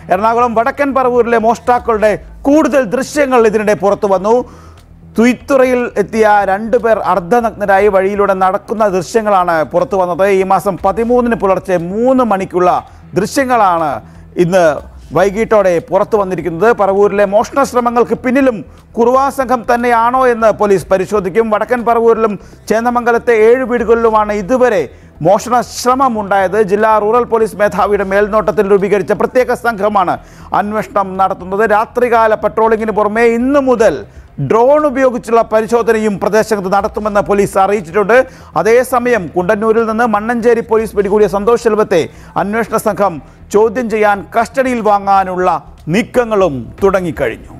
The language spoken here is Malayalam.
എറണാകുളം വടക്കൻ പറവൂരിലെ മോഷ്ടാക്കളുടെ കൂടുതൽ ദൃശ്യങ്ങൾ ഇതിനിടെ പുറത്തു വന്നു തുയ്ത്തുറയിൽ എത്തിയ രണ്ടുപേർ അർദ്ധനഗ്നരായി വഴിയിലൂടെ നടക്കുന്ന ദൃശ്യങ്ങളാണ് പുറത്തു വന്നത് ഈ മാസം പതിമൂന്നിന് പുലർച്ചെ മൂന്ന് മണിക്കുള്ള ദൃശ്യങ്ങളാണ് ഇന്ന് വൈകിട്ടോടെ പുറത്തു വന്നിരിക്കുന്നത് പറവൂരിലെ മോഷണ ശ്രമങ്ങൾക്ക് പിന്നിലും കുറുവാ സംഘം തന്നെയാണോ എന്ന് പോലീസ് പരിശോധിക്കും വടക്കൻ പറവൂരിലും ചേന്നമംഗലത്തെ ഏഴ് വീടുകളിലുമാണ് ഇതുവരെ മോഷണ ശ്രമം ഉണ്ടായത് ജില്ലാ റൂറൽ പോലീസ് മേധാവിയുടെ മേൽനോട്ടത്തിൽ രൂപീകരിച്ച പ്രത്യേക സംഘമാണ് അന്വേഷണം നടത്തുന്നത് രാത്രികാല പട്രോളിങ്ങിന് പുറമെ ഇന്നു മുതൽ ഡ്രോൺ ഉപയോഗിച്ചുള്ള പരിശോധനയും പ്രദേശത്ത് നടത്തുമെന്ന് പോലീസ് അറിയിച്ചിട്ടുണ്ട് അതേസമയം കുണ്ടന്നൂരിൽ നിന്ന് മണ്ണഞ്ചേരി പോലീസ് പിടികൂടിയ സന്തോഷ് ശെൽവത്തെ അന്വേഷണ സംഘം ചോദ്യം ചെയ്യാൻ കസ്റ്റഡിയിൽ വാങ്ങാനുള്ള നീക്കങ്ങളും തുടങ്ങിക്കഴിഞ്ഞു